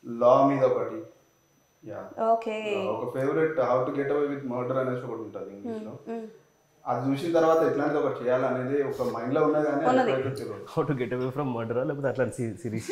లా మీద ఒకటి yeah okay ఒక favourite how to get away with murder అనేసి ఒకటి ఉంటుంది ఇంగ్లీష్ లో అది చూసిన తర్వాత ఎట్లాంటిది ఒకటి చేయాలనేది ఒక మైండ్ లో ఉన్నది కానీ అది ఎప్పుడైతే తెలియదు. How to get away from murder లేకపోతే అట్లాంటి series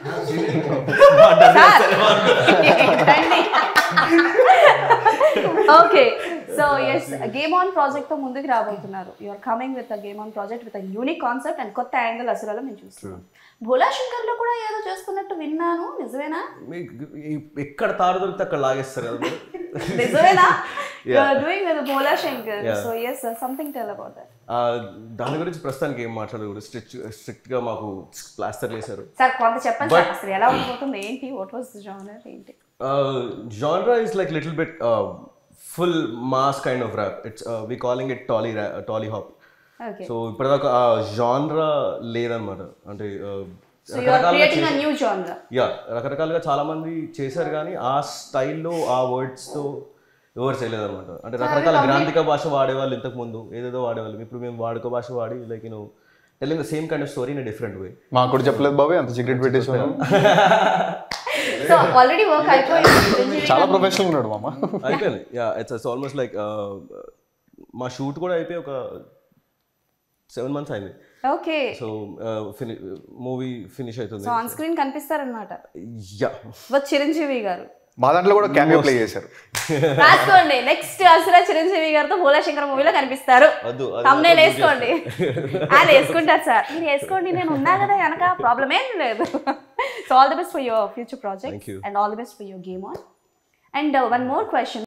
okay so yes game on project తో ముందుకు రాబోతున్నారు you are coming with game on project with unique concept and కొత్త యాంగిల్ అసలు మేము చూస్తున్నాం భోలా శంకర్ లో కూడా ఏదో చేస్తున్నట్టు విన్నాను నిజమేనా ఎక్కడ తారు దొరికితే అక్కడ లాగేస్తారు కదా మీరు. నిజమేనా you are doing with Bhola Shankar so yes something tell about that ఆ, దాని గురించి ప్రస్తుతానికి ఏం మాట్లాడకూడదు స్ట్రిక్ట్ స్ట్రిక్ట్ గా మాకు ప్లాస్టర్ వేశారు సార్ కొంత చెప్పండి సార్ అసలు ఎలా ఉండిపోతుంది ఏంటి వాట్ వాస్ జానర్ ఏంటి genre is like little bit uh, full mass kind of rap. It's uh, we calling it tolly ra- uh, tolly hop. Okay so ఇప్పటిదాకా ఆ జాన్రా లేదనమాట అంటే uh, so you are creating a new genre yeah రకరకాలుగా చాలా మంది చేశారు కానీ ఆ స్టైల్లో ఆ words తో ఎవరు చేయలేదన్నమాట అంటే రకరకాల గ్రాంధిక భాష వాడేవాళ్ళు ఇంతకు ముందు ఏదేదో వాడేవాళ్ళు ఇప్పుడు మేము వాడుక భాష వాడి like you know telling the same kind of story in different way మాకు కూడా చెప్పలేదు బాబాయ్ అంత సీక్రెట్ పెట్టేసాను సో ఆల్రెడీ వర్క్ అయిపోయింది చాలా ప్రొఫెషనల్ ఉన్నాడు మామ అయిపోయింది yeah it's it's almost like మా షూట్ కూడా అయిపోయి ఒక సెవెన్ మంత్స్ అయింది ఓకే సో ఫిని మూవీ ఫినిష్ అవుతుంది సో ఆన్ స్క్రీన్ కనిపిస్తారనమాట యా విత్ చిరంజీవి గారు మా దాంట్లో కూడా క్యామియో ప్లే చేశారు రాసుకోండి నెక్స్ట్ అసలు చిరంజీవి గారితో భోలాశంకర్ మూవీలో కనిపిస్తారు వద్దు, అది తమ్నేల్ మాత్రం వేసుకోండి ఆయన వేసుకుంటారు సార్ మీరు వేసుకోండి నేను ఉన్నా కదా వెనక ప్రాబ్లం ఏం లేదు so all the best for your future project Thank you. And all the best for your game on and one more question